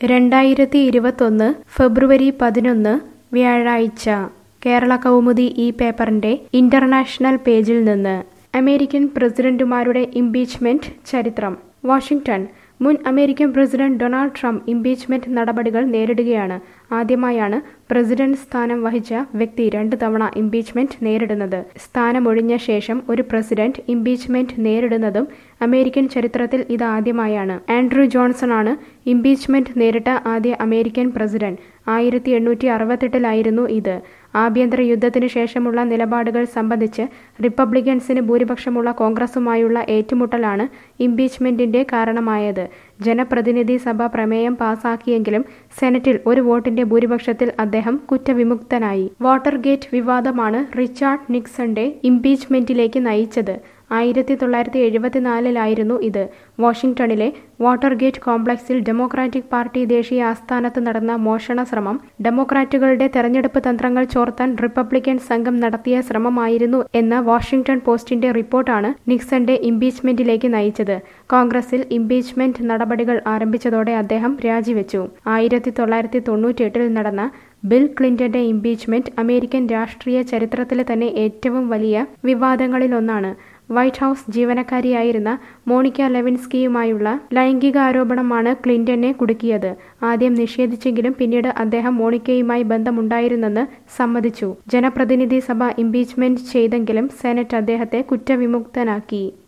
രണ്ടായിരത്തി ഇരുപത്തൊന്ന് ഫെബ്രുവരി പതിനൊന്ന് വ്യാഴാഴ്ച കേരള കൗമുദി ഈ പേപ്പറിന്റെ ഇന്റർനാഷണൽ പേജിൽ നിന്ന് അമേരിക്കൻ പ്രസിഡന്റുമാരുടെ ഇംപീച്ച്മെന്റ് ചരിത്രം വാഷിംഗ്ടൺ മുൻ American president Donald Trump impeachment നടപടികൾ നേരിടുകയാണ് ആദ്യമായാണ് പ്രസിഡന്റ് സ്ഥാനം വഹിച്ച വ്യക്തി രണ്ട് തവണ ഇംപീച്ച്മെന്റ് നേരിടുന്നത് സ്ഥാനമൊഴിഞ്ഞ ശേഷം ഒരു പ്രസിഡന്റ് ഇംപീച്ച്മെന്റ് നേരിടുന്നതും അമേരിക്കൻ ചരിത്രത്തിൽ ഇതാദ്യമായാണ് ആൻഡ്രൂ ജോൺസൺ ആണ് ഇംപീച്ച്മെന്റ് നേരിട്ട ആദ്യ അമേരിക്കൻ പ്രസിഡന്റ് ആയിരത്തി എണ്ണൂറ്റി അറുപത്തെട്ടിലായിരുന്നു ഇത് ആഭ്യന്തര യുദ്ധത്തിന് ശേഷമുള്ള നിലപാടുകൾ സംബന്ധിച്ച് റിപ്പബ്ലിക്കൻസിന് ഭൂരിപക്ഷമുള്ള കോൺഗ്രസുമായുള്ള ഏറ്റുമുട്ടലാണ് ഇംപീച്ച്മെന്റിന്റെ കാരണമായത് ജനപ്രതിനിധി സഭ പ്രമേയം പാസാക്കിയെങ്കിലും സെനറ്റിൽ ഒരു വോട്ടിന്റെ ഭൂരിപക്ഷത്തിൽ അദ്ദേഹം കുറ്റവിമുക്തനായി വാട്ടർഗേറ്റ് വിവാദമാണ് റിച്ചാർഡ് നിക്സന്റെ ഇംപീച്ച്മെന്റിലേക്ക് നയിച്ചത് ആയിരത്തി തൊള്ളായിരത്തി എഴുപത്തിനാലിലായിരുന്നു ഇത് വാഷിംഗ്ടണിലെ വാട്ടർഗേറ്റ് കോംപ്ലക്സിൽ ഡെമോക്രാറ്റിക് പാർട്ടി ദേശീയ ആസ്ഥാനത്ത് നടന്ന മോഷണ ശ്രമം ഡെമോക്രാറ്റുകളുടെ തെരഞ്ഞെടുപ്പ് തന്ത്രങ്ങൾ ചോർത്താൻ റിപ്പബ്ലിക്കൻ സംഘം നടത്തിയ ശ്രമമായിരുന്നു എന്ന വാഷിംഗ്ടൺ പോസ്റ്റിന്റെ റിപ്പോർട്ടാണ് നിക്സന്റെ ഇംപീച്ച്മെന്റിലേക്ക് നയിച്ചത് കോൺഗ്രസിൽ ഇംപീച്ച്മെന്റ് നടപടികൾ ആരംഭിച്ചതോടെ അദ്ദേഹം രാജിവെച്ചു ആയിരത്തി തൊള്ളായിരത്തി തൊണ്ണൂറ്റിയെട്ടിൽ നടന്ന ബിൽ ക്ലിന്റന്റെ ഇംപീച്ച്മെന്റ് അമേരിക്കൻ രാഷ്ട്രീയ ചരിത്രത്തിലെ തന്നെ ഏറ്റവും വലിയ വിവാദങ്ങളിലൊന്നാണ് വൈറ്റ് ഹൌസ് ജീവനക്കാരിയായിരുന്ന മോണിക്ക ലെവിൻസ്കിയുമായുള്ള ലൈംഗികാരോപണമാണ് ക്ലിന്റനെ കുടുക്കിയത് ആദ്യം നിഷേധിച്ചെങ്കിലും പിന്നീട് അദ്ദേഹം മോണിക്കയുമായി ബന്ധമുണ്ടായിരുന്നെന്ന് സമ്മതിച്ചു ജനപ്രതിനിധി സഭ ഇംപീച്ച്മെന്റ് ചെയ്തെങ്കിലും സെനറ്റ് അദ്ദേഹത്തെ കുറ്റവിമുക്തനാക്കി